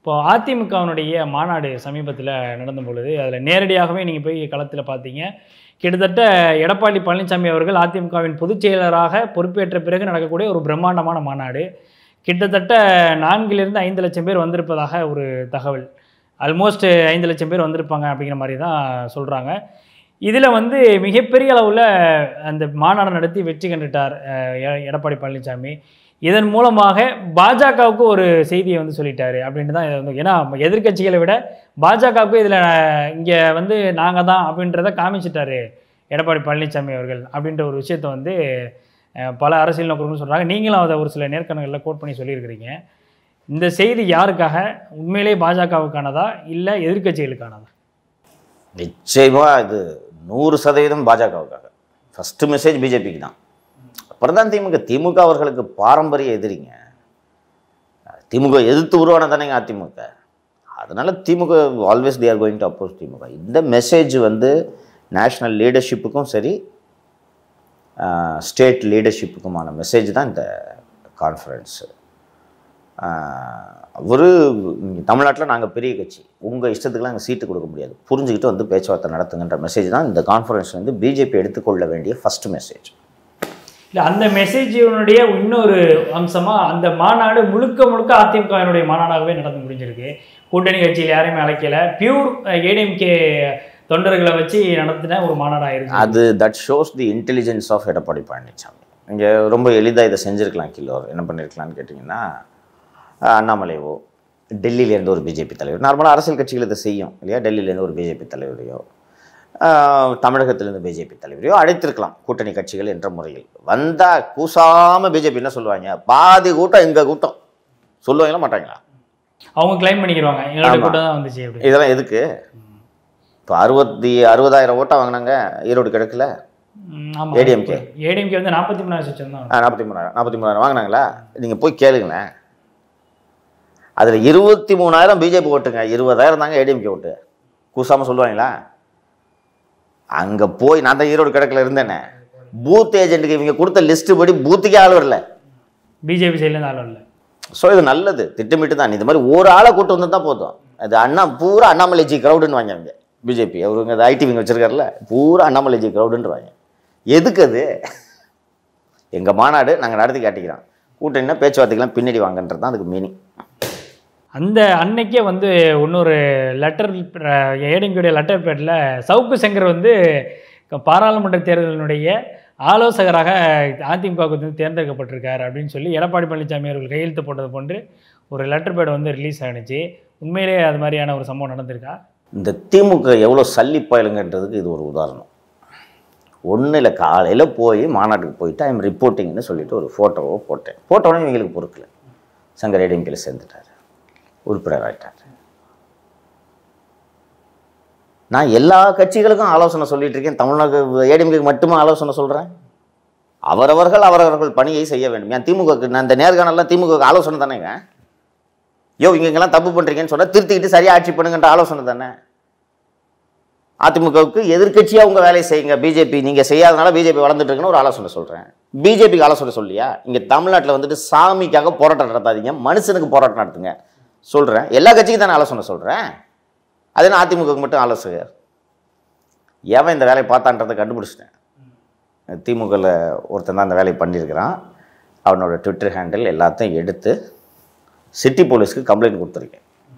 இப்போ அதிமுகவினுடைய மாநாடு சமீபத்தில் நடந்த பொழுது அதில் நேரடியாகவே நீங்கள் போய் களத்தில் பார்த்தீங்க கிட்டத்தட்ட எடப்பாடி பழனிசாமி அவர்கள் அதிமுகவின் பொதுச் செயலராக பொறுப்பேற்ற பிறகு நடக்கக்கூடிய ஒரு பிரம்மாண்டமான மாநாடு கிட்டத்தட்ட நான்கிலிருந்து ஐந்து லட்சம் பேர் வந்திருப்பதாக ஒரு தகவல் ஆல்மோஸ்ட் ஐந்து லட்சம் பேர் வந்திருப்பாங்க அப்படிங்கிற மாதிரி தான் சொல்கிறாங்க இதில் வந்து மிகப்பெரிய அளவில் அந்த மாநாடு நடத்தி வெற்றி கண்டுட்டார் அஹ், எ- எடப்பாடி பழனிசாமி இதன் மூலமாக பாஜகவுக்கு ஒரு செய்தியை வந்து சொல்லிட்டாரு அப்படின்ட்டு தான் இதை வந்து ஏன்னா எதிர்க்கட்சிகளை விட பாஜகவுக்கு இதில் இங்கே வந்து நாங்கள் தான் அப்படின்றத காமிச்சிட்டாரு எடப்பாடி பழனிசாமி அவர்கள் அப்படின்ற ஒரு விஷயத்தை வந்து அஹ், பல அரசியல் நோக்கர்கள் சொல்கிறாங்க நீங்களும் அதை ஒரு சில நேர்காணல்களில் கோட் பண்ணி சொல்லியிருக்கிறீங்க இந்த செய்தி யாருக்காக உண்மையிலே பாஜகவுக்கானதா இல்லை எதிர்க்கட்சிகளுக்கானதா நிச்சயமா இது நூறு சதவீதம் பாஜகவுக்காக ஃபஸ்ட்டு மெசேஜ் பிஜேபிக்கு தான் அப்புறம் தான் திமுக திமுக அவர்களுக்கு பாரம்பரிய எதிரிங்க திமுக எதிர்த்து உருவான தானேங்க அதிமுக அதனால DMK always they are going to oppose DMK இந்த மெசேஜ் வந்து நேஷ்னல் லீடர்ஷிப்புக்கும் சரி ஸ்டேட் லீடர்ஷிப்புக்குமான மெசேஜ் தான் இந்த கான்ஃபரன்ஸு ஒரு தமிழ்நாட்டில் நாங்கள் பெரிய கட்சி உங்கள் இஷ்டத்துக்குலாம் எங்கள் சீட்டு கொடுக்க முடியாது புரிஞ்சுக்கிட்டு வந்து பேச்சுவார்த்தை நடத்துங்கன்ற மெசேஜ் தான் இந்த கான்ஃபரன்ஸ் வந்து பிஜேபி எடுத்துக்கொள்ள வேண்டிய ஃபர்ஸ்ட் மெசேஜ் இல்லை அந்த மெசேஜினுடைய இன்னொரு அம்சமாக அந்த மாநாடு முழுக்க முழுக்க அதிமுகவினுடைய மாநாடாகவே நடந்து முடிஞ்சிருக்கு கூட்டணி கட்சியில் யாரையுமே அழைக்கல பியூர் ஏடிஎம்கே தொண்டர்களை வச்சு நடத்தின ஒரு மாநாடாக இருக்கு அது that shows the intelligence of Edappadi Palaniswami இங்கே ரொம்ப எளிதாக இதை செஞ்சுருக்கலாம் கிலோர் என்ன பண்ணியிருக்கலாம்னு கேட்டிங்கன்னா அஹ், அண்ணாமலையோ டெல்லியிலேருந்து ஒரு பிஜேபி தலைவர் நார்மலாக அரசியல் கட்சிகள் இதை செய்யும் இல்லையா டெல்லியிலேருந்து ஒரு பிஜேபி தலைவரையோ அஹ், தமிழகத்திலேருந்து பிஜேபி தலைவரையோ அழைத்திருக்கலாம் கூட்டணி கட்சிகள் என்ற முறையில் வந்தால் கூசாமல் பிஜேபி என்ன சொல்லுவாங்க பாதி கூட்டம் எங்கள் கூட்டம் சொல்லுவாங்களா மாட்டாங்களா அவங்க கிளைம் பண்ணிக்கிறாங்க எங்களோட ஆமா. கூட்டம் தான் வந்துச்சு அப்படி இதெல்லாம் எதுக்கு இப்போ அறுபத்தி அறுபதாயிரம் ஓட்டை வாங்கினாங்க ஈரோடு கிழக்குல ஆமாம் ADMK. ஏடிஎம்கே வந்து நாற்பத்தி மூணாயிரம் லட்சம் தான் நாற்பத்தி மூணாயிரம் நாற்பத்தி மூணாயிரம் வாங்கினாங்களா நீங்கள் போய் கேளுங்களேன் அதில் இருபத்தி மூணாயிரம் பிஜேபி ஓட்டுங்க இருபதாயிரம் தாங்க ஏடிஎம்கே ஓட்டு கூசாமல் சொல்லுவாங்களா அங்கே போய் நான் தான் ஈரோடு கிழக்கில் இருந்தேனே பூத் ஏஜென்ட்டுக்கு இவங்க கொடுத்த லிஸ்ட்டு படி பூத்துக்கே ஆள் வரல பிஜேபி சைட்லேருந்து ஆளும் இல்லை ஸோ இது நல்லது திட்டமிட்டு தான் இது மாதிரி ஒரு ஆளை கூட்டு வந்து தான் போதும் அது அண்ணா பூரா அண்ணாமலைஜி க்ரௌடுன்னு வாங்க அவங்க பிஜேபி அவருங்க அது ஐடி விங் வச்சிருக்காருல்ல பூரா அண்ணாமலைஜி க்ரௌடுன்னு எதுக்கு அது எங்கள் மாநாடு நாங்கள் நடத்தி காட்டிக்கிறோம் கூட்டணினா பேச்சுவார்த்தைக்கெல்லாம் பின்னாடி வாங்கன்றது தான் அதுக்கு மீனிங் அந்த அன்னைக்கே வந்து இன்னொரு லெட்டர் ஏடிஎம்கேடைய லெட்டர் பேட்டில் சவுக்கு சங்கர் வந்து பாராளுமன்ற தேர்தலினுடைய ஆலோசகராக அதிமுகவுக்கு வந்து தேர்ந்தெடுக்கப்பட்டிருக்கார் அப்படின்னு சொல்லி எடப்பாடி பழனிசாமி அவர்கள் கையெழுத்து போட்டது போன்று ஒரு லெட்டர் பேட் வந்து ரிலீஸ் ஆனிச்சு உண்மையிலே அது மாதிரியான ஒரு சம்பவம் நடந்திருக்கா இந்த திமுக எவ்வளோ சல்லிப்பாயலுங்கன்றதுக்கு இது ஒரு உதாரணம் ஒன்றும் இல்லை காலையில் போய் மாநாட்டுக்கு போயிட்டு ஐம் ரிப்போர்ட்டிங்னு சொல்லிட்டு ஒரு ஃபோட்டோவோ போட்டேன் போட்டோன்னே இவங்களுக்கு பொறுக்கல சங்கர் ஏடிஎம்கேல சேர்ந்துட்டார் உறுப்பினர் ஆயிட்டார் நான் எல்லா கட்சிகளுக்கும் ஆலோசனை சொல்லிட்டு இருக்கேன் தமிழ்நாடு ஏடிஎம்கேக்கு மட்டுமே ஆலோசனை சொல்கிறேன் அவரவர்கள் அவரவர்கள் பணியை செய்ய வேண்டும் ஏன் திமுகக்கு நான் இந்த நேர்காணல்லாம் திமுக ஆலோசனை தானேங்க யோ இங்கெல்லாம் தப்பு பண்ணுறீங்கன்னு சொன்னால் திருத்திக்கிட்டு சரியாக ஆட்சி பண்ணுங்கன்ற ஆலோசனை தானே அதிமுகவுக்கு எதிர்க்கட்சியாக உங்கள் வேலையை செய்யுங்க பிஜேபி நீங்கள் செய்யாதனால பிஜேபி வளர்ந்துட்டு இருக்குன்னு ஒரு ஆலோசனை சொல்கிறேன் பிஜேபிக்கு ஆலோசனை சொல்லியா இங்கே தமிழ்நாட்டில் வந்துட்டு சாமிக்காக போராட்டம் நடத்தாதீங்க மனுஷனுக்கு போராட்டம் நடத்துங்க சொல்கிறேன் எல்லா கட்சிக்கும் தானே ஆலோசனை சொல்கிறேன் அது என்ன அதிமுகவுக்கு மட்டும் ஆலோசகர் எவன் இந்த வேலையை பார்த்தான்றதை கண்டுபிடிச்சிட்டேன் திமுகவில் ஒருத்தன் தான் அந்த வேலையை பண்ணியிருக்கிறான் அவனோட ட்விட்டர் ஹேண்டில் எல்லாத்தையும் எடுத்து சிட்டி போலீஸ்க்கு கம்ப்ளைண்ட் கொடுத்துருக்கேன்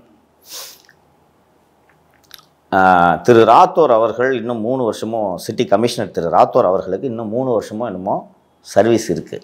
ஆஹ் திரு ராத்தோர் அவர்கள் இன்னும் மூணு வருஷமோ சிட்டி கமிஷனர் திரு ராத்தோர் அவர்களுக்கு இன்னும் மூணு வருஷமோ என்னமோ சர்வீஸ் இருக்குது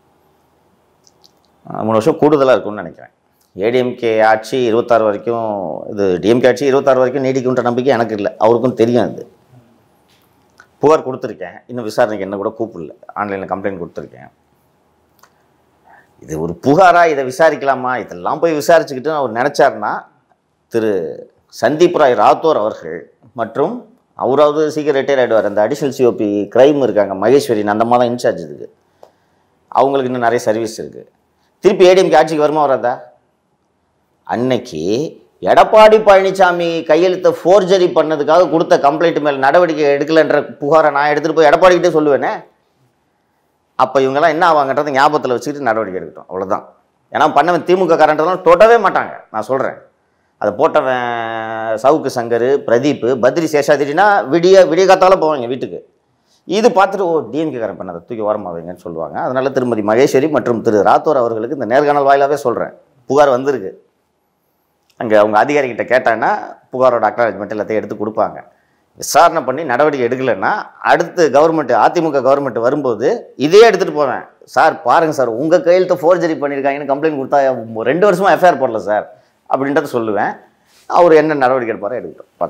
மூணு வருஷம் கூடுதலாக இருக்கும்னு நினைக்கிறேன் ஏடிஎம்கே ஆட்சி இருபத்தாறு வரைக்கும் இது டிஎம்கே ஆட்சி இருபத்தாறு வரைக்கும் நீடிக்குன்ற நம்பிக்கை எனக்கு இல்லை அவருக்கும் தெரியும் அது புகார் கொடுத்துருக்கேன் இன்னும் விசாரணைக்கு என்ன கூட கூப்பிடல ஆன்லைனில் கம்ப்ளைண்ட் கொடுத்துருக்கேன் இது ஒரு புகாரா இதை விசாரிக்கலாமா இதெல்லாம் போய் விசாரிச்சுக்கிட்டு அவர் நினச்சாருன்னா திரு சந்தீப் ராய் ராத்தோர் அவர்கள் மற்றும் அவராவது சீக்கிரம் ரிட்டையர் ஆகிடுவார் அந்த அடிஷனல் சிஓபி கிரைம் இருக்காங்க மகேஸ்வரி அந்த மாதிரி இன்சார்ஜ் இதுக்கு அவங்களுக்கு இன்னும் நிறைய சர்வீஸ் இருக்குது திருப்பி ஏடிஎம்கே ஆட்சிக்கு வருமா வராதா அன்னைக்கு எடப்பாடி பழனிசாமி கையெழுத்தை ஃபோர்ஜரி பண்ணதுக்காக கொடுத்த கம்ப்ளைண்ட் மேல் நடவடிக்கை எடுக்கலைன்ற புகாரை நான் எடுத்துகிட்டு போய் எடப்பாடிக்கிட்டே சொல்லுவேனே அப்போ இவங்கெல்லாம் என்ன ஆவாங்கன்றதை ஞாபகத்தில் வச்சுக்கிட்டு நடவடிக்கை எடுக்கட்டும் அவ்வளோதான் ஏன்னா பண்ணவன் திமுக காரன்றதெல்லாம் தொடவே மாட்டாங்க நான் சொல்கிறேன் அதை போட்டவன் சவுக்கு சங்கர் பிரதீப் பத்ரி சேஷாதிரினா விடிய விடிய காத்தால போவாங்க வீட்டுக்கு இது பார்த்துட்டு ஓ டிஎம்கேக்காரன் பண்ண அதை தூக்கி ஓரமாக வைங்கன்னு சொல்லுவாங்க அதனால திருமதி மகேஸ்வரி மற்றும் திரு ராத்தோர் அவர்களுக்கு இந்த நேர்காணல் வாயிலாகவே சொல்கிறேன் புகார் வந்திருக்கு அங்கே அவங்க அதிகாரிகிட்ட கேட்டாங்கன்னா புகாரோட அக்னாலஜ்மெண்ட் எல்லாத்தையும் எடுத்து கொடுப்பாங்க விசாரணை பண்ணி நடவடிக்கை எடுக்கலைன்னா அடுத்து கவர்மெண்ட் அதிமுக கவர்மெண்ட் வரும்போது இதே எடுத்துகிட்டு போவேன் சார் பாருங்கள் சார் உங்கள் கையெழுத்து ஃபோர்ஜரி பண்ணியிருக்காங்கன்னு கம்ப்ளைண்ட் கொடுத்தா ரெண்டு வருஷமாக எஃப்ஐஆர் போடல சார் அப்படின்றத சொல்லுவேன் அவர் என்ன நடவடிக்கை எடுப்பாரோ எடுக்கட்டும் பார்த்து